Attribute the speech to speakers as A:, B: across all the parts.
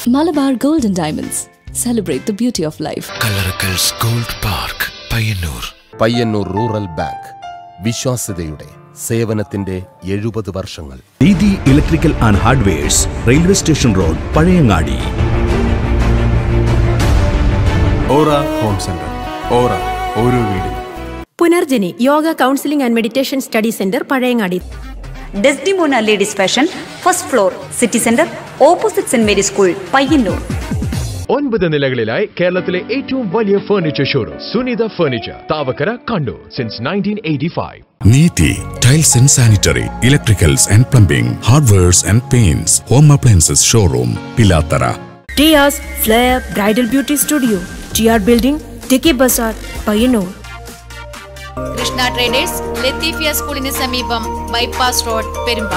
A: Malabar Gold and Diamonds. Celebrate the beauty of life.
B: Kallarakkals gold park Payyanur
C: Payyanur rural bank വിശ്വാസ്യതയുടെ സേവനത്തിന്റെ എഴുപത് വർഷങ്ങൾ
D: Deedi electrical and hardwares railway station road Pazhayangadi
E: Aura home centre Aura ഓരോ വീടും
F: Punarjani yoga counselling and meditation study centre Pazhayangadi
G: Desdemona ladies fashion first floor city centre opposite Saint Mary school Payyanur
H: ഒൻപത് നിലകളിലായി കേരളത്തിലെ ഏറ്റവും വലിയ furniture showroom Sunitha furniture Thavakkara Kannur since nineteen eighty five
D: Neethi tiles and sanitary electricals and plumbing hardwares and paints home appliances showroom Pilathara
F: Tias flair bridal beauty studio T R building Tikki Bazar Payyanur
I: Krishna traders Latheefia സ്കൂളിന് സമീപം bypass road Perumba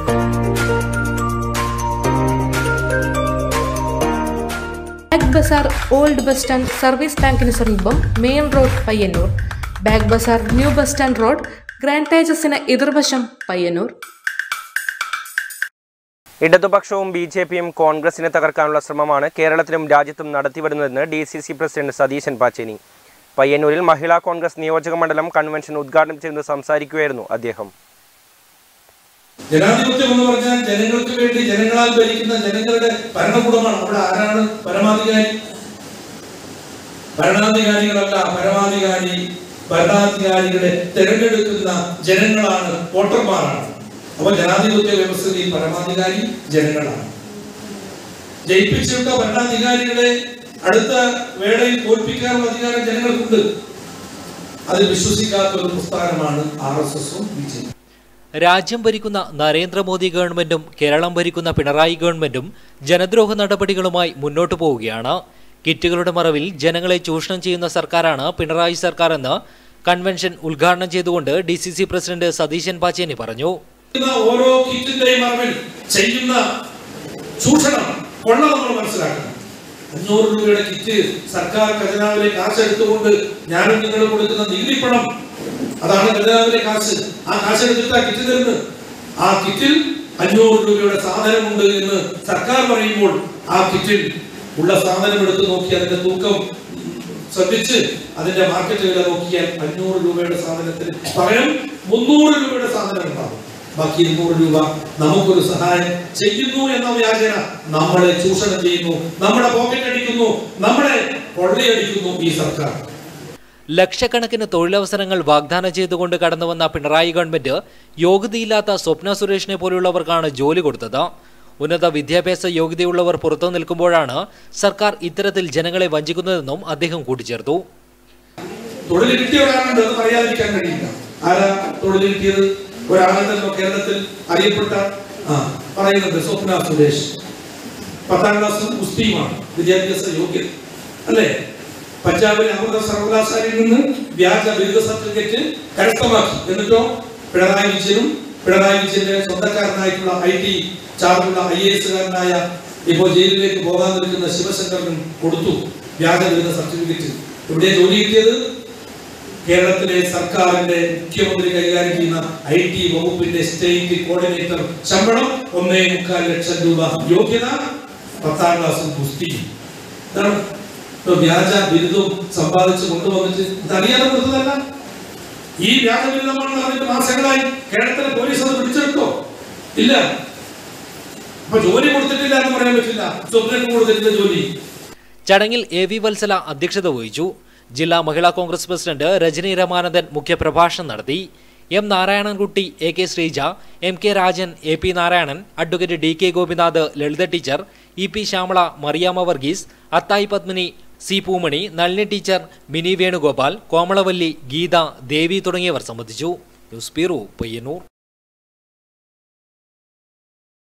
J: Bagh Bazar old bus stand service ബാങ്കിന് സമീപം main road Payyanur Bagh Bazar new bus stand road grand തേജസിന് എതിർവശം പയ്യന്നൂർ
K: ഇടതുപക്ഷവും B J പിയും കോൺഗ്രസിനെ തകർക്കാനുള്ള ശ്രമമാണ് കേരളത്തിലും രാജ്യത്തും നടത്തിവരുന്നതെന്ന് D C C president Satheesan Pacheni പയ്യന്നൂരിൽ മഹിളാ കോൺഗ്രസ് നിയോജക മണ്ഡലം കൺവെൻഷൻ ഉദ്ഘാടനം ചെയ്ത് സംസാരിക്കുകയായിരുന്നു അദ്ദേഹം
L: ജനാധിപത്യം എന്ന് പറഞ്ഞാൽ ജനങ്ങൾക്ക് വേണ്ടി ജനങ്ങളാൽ ഭരിക്കുന്ന ജനങ്ങളുടെ ഭരണകൂടമാണ് അവിടെ ആരാണ് പരമാധികാരി ഭരണാധികാരികളല്ല പരമാധികാരി ഭരണാധികാരികളെ തിരഞ്ഞെടുക്കുന്ന ജനങ്ങളാണ് വോട്ടർമാരാണ് അപ്പൊ ജനാധിപത്യ വ്യവസ്ഥയിൽ പരമാധികാരി ജനങ്ങളാണ് ജയിപ്പിച്ചിട്ട ഭരണാധികാരികളെ അടുത്ത വേളയിൽ തോൽപ്പിക്കാനുള്ള അധികാരം ജനങ്ങൾക്കുണ്ട് അതിൽ വിശ്വസിക്കാത്ത ഒരു പ്രസ്ഥാനമാണ് ആർ എസ് എസും ബി ജെ പി
M: രാജ്യം ഭരിക്കുന്ന നരേന്ദ്രമോദി ഗവൺമെന്റും കേരളം ഭരിക്കുന്ന പിണറായി ഗവൺമെന്റും ജനദ്രോഹ നടപടികളുമായി മുന്നോട്ടു പോവുകയാണ് കിറ്റുകളുടെ മറവിൽ ജനങ്ങളെ ചൂഷണം ചെയ്യുന്ന സർക്കാരാണ് പിണറായി സർക്കാർ എന്ന് കൺവെൻഷൻ ഉദ്ഘാടനം ചെയ്തുകൊണ്ട് D C C president Satheesan Pacheni പറഞ്ഞു
L: ചെയ്യുന്ന ഓരോ കിറ്റിന്റെയും മറവിൽ ചെയ്യുന്ന ചൂഷണം കൊള്ള നമ്മൾ മനസ്സിലാക്കണം അഞ്ഞൂറ് രൂപയുടെ കിറ്റ് സർക്കാർ ഖജനാവിലെ കാശ് എടുത്തുകൊണ്ട് ഞാനും നിങ്ങൾ കൊടുക്കുന്ന നികുതിപ്പണം അതാണ് ഖജനാവിലെ കാശ് ആ കാശ് എടുത്തിട്ട് ആ കിറ്റ് തരുന്നത് ആ കിറ്റിൽ അഞ്ഞൂറ് രൂപയുടെ സാധനമുണ്ട് എന്ന് സർക്കാർ പറയുമ്പോൾ ആ കിറ്റിൽ ഉള്ള സാധനം എടുത്ത് നോക്കി അതിന്റെ തൂക്കം ശ്രദ്ധിച്ച് അതിന്റെ മാർക്കറ്റ് വില നോക്കിയാൽ അഞ്ഞൂറ് രൂപയുടെ സാധനത്തിന് പകരം മുന്നൂറ് രൂപയുടെ സാധനം ഉണ്ടാവും ബാക്കി ഇരുന്നൂറ് രൂപ നമുക്കൊരു സഹായം ചെയ്യുന്നു എന്ന വ്യാജന നമ്മളെ ചൂഷണം ചെയ്യുന്നു നമ്മുടെ പോക്കറ്റ് അടിക്കുന്നു നമ്മളെ കൊള്ളയടിക്കുന്നു ഈ സർക്കാർ
M: ലക്ഷക്കണക്കിന് തൊഴിലവസരങ്ങൾ വാഗ്ദാനം ചെയ്തുകൊണ്ട് കടന്നുവന്ന പിണറായി ഗവൺമെന്റ് യോഗ്യതയില്ലാത്ത സ്വപ്ന സുരേഷിനെ പോലുള്ളവർക്കാണ് ജോലി കൊടുത്തത് ഉന്നത വിദ്യാഭ്യാസ യോഗ്യതയുള്ളവർ പുറത്തു നിൽക്കുമ്പോഴാണ് സർക്കാർ ഇത്തരത്തിൽ ജനങ്ങളെ വഞ്ചിക്കുന്നതെന്നും അദ്ദേഹം കൂട്ടിച്ചേർത്തു
L: തൊഴിൽ കിട്ടിയ ഒരാളുണ്ട് അത് പറയാതിരിക്കാൻ കഴിയില്ല ആരാ തൊഴിൽ കിട്ടിയത് ഒരാളുണ്ടല്ലോ കേരളത്തിൽ അറിയപ്പെട്ട ആ പറയുന്നുണ്ട് സ്വപ്ന സുരേഷ് പത്താം ക്ലാസ് മുസ്ലിമാണ് വിദ്യാഭ്യാസ യോഗ്യത അല്ലേ പഞ്ചാബിലെ അമൃത സർവകലാശാലയിൽ നിന്ന് വ്യാജ ബിരുദ സർട്ടിഫിക്കറ്റ് കരസ്ഥമാക്കി എന്നിട്ടോ പിണറായി വിജയനും പിണറായി വിജയന്റെ സ്വന്തക്കാരനായിട്ടുള്ള ഐ ടി ചാർജുള്ള ഐ എ എസുകാരനായ ഇപ്പോൾ ജയിലിലേക്ക് പോകാൻ നിൽക്കുന്ന ശിവശങ്കറിനും കൊടുത്തു വ്യാജ ബിരുദ സർട്ടിഫിക്കറ്റ് ഇവിടെ ജോലി കിട്ടിയത് കേരളത്തിലെ സർക്കാരിന്റെ മുഖ്യമന്ത്രി കൈകാര്യം ചെയ്യുന്ന ഐ ടി വകുപ്പിന്റെ സ്റ്റേറ്റ് കോർഡിനേറ്റർ ശമ്പളം ഒന്നേ മുക്കാൽ ലക്ഷം രൂപ യോഗ്യത പത്താം ക്ലാസ് ഗുസ്തി ഇതാണ് ഇപ്പൊ വ്യാജ ബിരുദവും സമ്പാദിച്ച് കൊണ്ടുവന്നിട്ട് ഇതറിയാതെ കൊടുത്തതല്ല ഈ വ്യാജ ബിരുദമാണെന്ന് പറഞ്ഞിട്ട് മാസങ്ങളായി കേരളത്തിലെ പോലീസ് അത് പിടിച്ചെടുത്തോ ഇല്ല അപ്പൊ ജോലി കൊടുത്തിട്ടില്ല എന്ന് പറയാൻ പറ്റില്ല സുപ്രീം കൊടുത്തിട്ടില്ല ജോലി
M: ചടങ്ങിൽ എ വി വത്സല അധ്യക്ഷത വഹിച്ചു ജില്ലാ മഹിളാ കോൺഗ്രസ് പ്രസിഡന്റ് രജനി രമാനന്ദൻ മുഖ്യപ്രഭാഷണം നടത്തി M Narayanankutty A K Sreeja M K Rajan A P Narayanan advocate D K Gopinath Lalitha teacher E P Shyamala Mariyamma Varghese Athayi Padmini C Poomani Nalini teacher Mini Venugopal Komalavalli Geetha Devi തുടങ്ങിയവർ സംബന്ധിച്ചു ന്യൂസ് ബ്യൂറോ പയ്യന്നൂർ